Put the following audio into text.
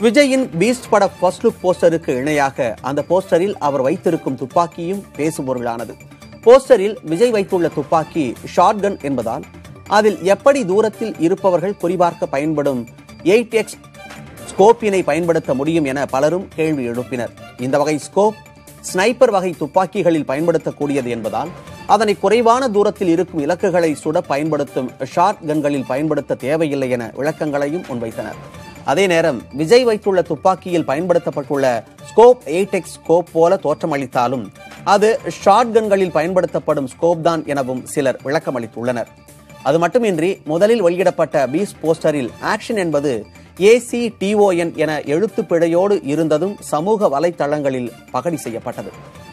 விஜயின் பீஸ்ட் பட first look போஸ்டருக்கு இணையாக அந்த போஸ்டரில் அவர் வைத்திருக்கும் துப்பாக்கியும் பேசுபொருளானது போஸ்டரில் விஜய் வைத்துள்ள துப்பாக்கி ஷாட்கன் என்பதால் அதில் எப்படி தூரத்தில் இருப்பவர்கள் குறிபார்க்க பயன்படும் எயிட் எக்ஸ் ஸ்கோப்பினை பயன்படுத்த முடியும் என பலரும் கேள்வி எழுப்பினர் இந்த வகை ஸ்கோப் ஸ்னைப்பர் வகை துப்பாக்கிகளில் பயன்படுத்தக்கூடியது என்பதால் அதனை குறைவான தூரத்தில் இருக்கும் இலக்குகளை சுட பயன்படுத்தும் ஷார்ட் கன்களில் பயன்படுத்த தேவையில்லை என விளக்கங்களையும் முன்வைத்தனர் அதே நேரம் விஜய் வைத்துள்ள துப்பாக்கியில் பயன்படுத்தப்பட்டுள்ள ஸ்கோப் எயிட் எக்ஸ் ஸ்கோப் போல தோற்றமளித்தாலும் அது ஷார்ட் கன்களில் பயன்படுத்தப்படும் ஸ்கோப் தான் எனவும் சிலர் விளக்கமளித்துள்ளனர் அது மட்டுமின்றி முதலில் வெளியிடப்பட்ட பீஸ் போஸ்டரில் ஆக்ஷன் என்பது ஏசி டிஓஎன் என எழுத்துப் பிழையோடு இருந்ததும் சமூக வலைத்தளங்களில் பகடி செய்யப்பட்டது